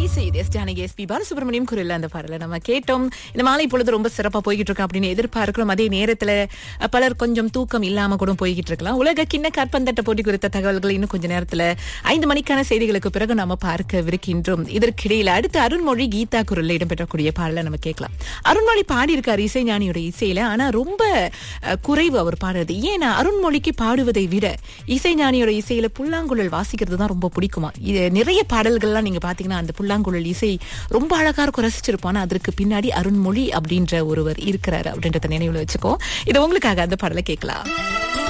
இசை S Janaki S P Balasubrahmanyam குரல்ல அந்த பாடலை நம்ம கேட்டோம் இந்த மாலை பொழுது ரொம்ப சிறப்பா போய்கிட்டு இருக்கோம் அப்படின்னு எதிர்பார்க்கிறோம் அதே நேரத்துல அஹ், பலர் கொஞ்சம் தூக்கம் இல்லாம கூட போய்கிட்டு இருக்கலாம் உலக கிண்ண கற்பந்தட்ட போட்டி குறித்த தகவல்கள் இன்னும் கொஞ்ச நேரத்துல ஐந்து மணிக்கான செய்திகளுக்கு பிறகு நாம பார்க்கவிருக்கின்றோம் இதற்கிடையில அடுத்து அருண்மொழி கீதா குரல்ல இடம்பெற்றக்கூடிய பாடலை நம்ம கேட்கலாம் அருண்மொழி பாடி இருக்காரு இசைஞானியோட இசையில ஆனா ரொம்ப அஹ், குறைவு அவர் பாடுறது ஏன்னா அருண்மொழிக்கு பாடுவதை விட இசைஞானியோட இசையில புல்லாங்குழல் வாசிக்கிறது தான் ரொம்ப பிடிக்குமா இது நிறைய பாடல்கள்லாம் நீங்க பாத்தீங்கன்னா அந்த புல்லாங்குழல் இசை ரொம்ப அழகா இருக்கும் ரசிச்சிருப்போம் ஆனா அதற்கு பின்னாடி அருண்மொழி அப்படின்ற ஒருவர் இருக்கிறாரு அப்படின்றத நினைவுல வச்சுக்கோ இது உங்களுக்காக அந்த பாடலை கேட்கலாம்